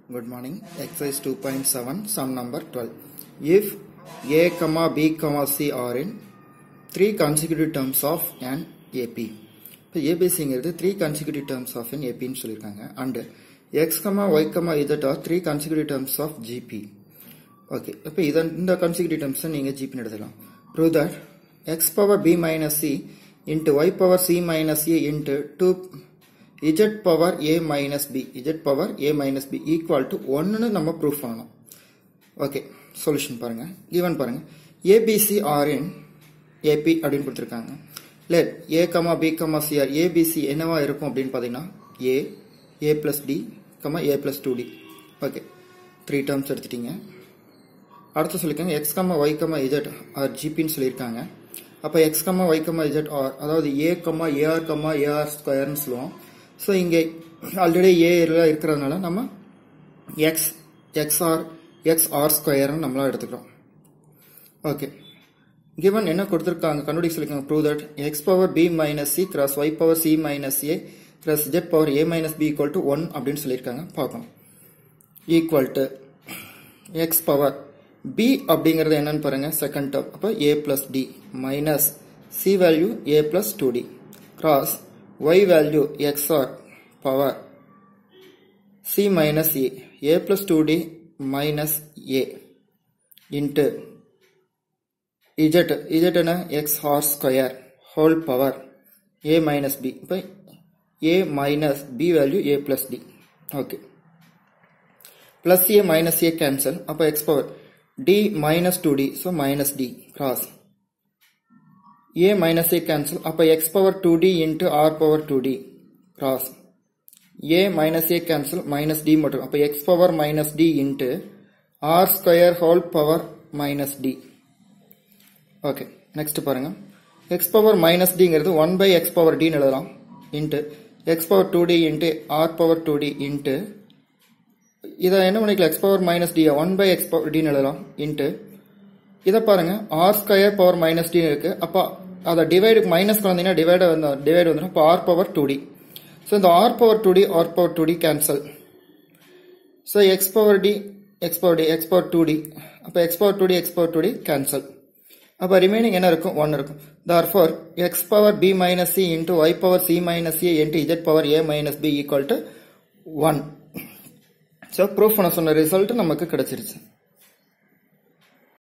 Good morning. Exercise 2.7, sum number 12. If a, comma b, comma c are in three consecutive terms of an AP. இப்போ ஏபிசிங்கிறது three consecutive terms of an ஏபின்னு சொல்லியிருக்காங்க and x comma y comma z are three consecutive terms of GP okay இப்போ இதன் இந்த consecutive டேர்ம்ஸை நீங்கள் ஜிபின்னு எடுத்துக்கலாம் prove that x power b minus c into y power c minus a into to z power a minus b z power a minus b equal to ஒன்னுன்னு நம்ம proof பண்ணணும் ஓகே சொல்யூஷன் பாருங்க given பாருங்க ABC R in AP அப்படின்னு கொடுத்துருக்காங்க let a comma b comma c are a b c என்னவா இருக்கும் அப்படின்னு பார்த்தீங்கன்னா a a plus d comma a plus two d okay three terms எடுத்துட்டீங்க அடுத்து சொல்லியிருக்காங்க x comma y comma z are ஜிபின்னு சொல்லியிருக்காங்க அப்போ x comma y comma z are அதாவது a comma a r comma a r ஸ்கொயர்னு சொல்லுவோம் ஸோ இங்கே ஆல்ரெடி ஏ இருக்கிறதுனால நம்ம எக்ஸ் எக்ஸ்ஆர் எக்ஸ் ஆர் ஸ்கொயர்னு நம்மளாம் எடுத்துக்கிறோம் ஓகே கிவன் என்ன கொடுத்துருக்காங்க கண்டுபிடிக்க சொல்லிருக்காங்க prove that x power b minus c cross y power c minus a cross z power a minus b equal to one அப்படின்னு சொல்லியிருக்காங்க பார்க்கணும் equal to x power b அப்படிங்கிறது என்னன்னு பாருங்க செகண்ட் டேர்ம் அப்போ a plus d minus c value a plus two d cross y value x r power c minus a a plus two d minus a into z z என்ன X R square whole power a minus b இப்போ a minus b value a plus d okay plus a minus a cancel அப்போ x power d minus two d so minus d cross a minus a cancel அப்போ x power two d into r power two d cross a minus a cancel minus d மட்டும் அப்போ x power minus d into r square whole power minus d okay next பாருங்க X power minus டிங்கிறது one by x power டின்னு எழுதலாம் into x power two d into r power two d into இதை என்ன பண்ணிக்கலாம் x power minus d one by x power டின்னு எழுதலாம் into இதை பாருங்க ஆர் ஸ்கொயர் பவர் மைனஸ் டின்னு இருக்கு அப்போ அதை டிவைடுக்கு மைனஸ் வந்தீங்கன்னா டிவைட் வந்து டிவைட் வந்துடும் அப்போ r power two d so இந்த r power two d r power two d cancel so x power d x power d x power two d அப்போ x power two d x power two d cancel அப்போ remaining என்ன இருக்கும் one இருக்கும் therefore x power b minus c into y power c minus a into z power a minus b equal to one so proof பண்ண சொன்ன result நமக்கு கிடைச்சிருச்சு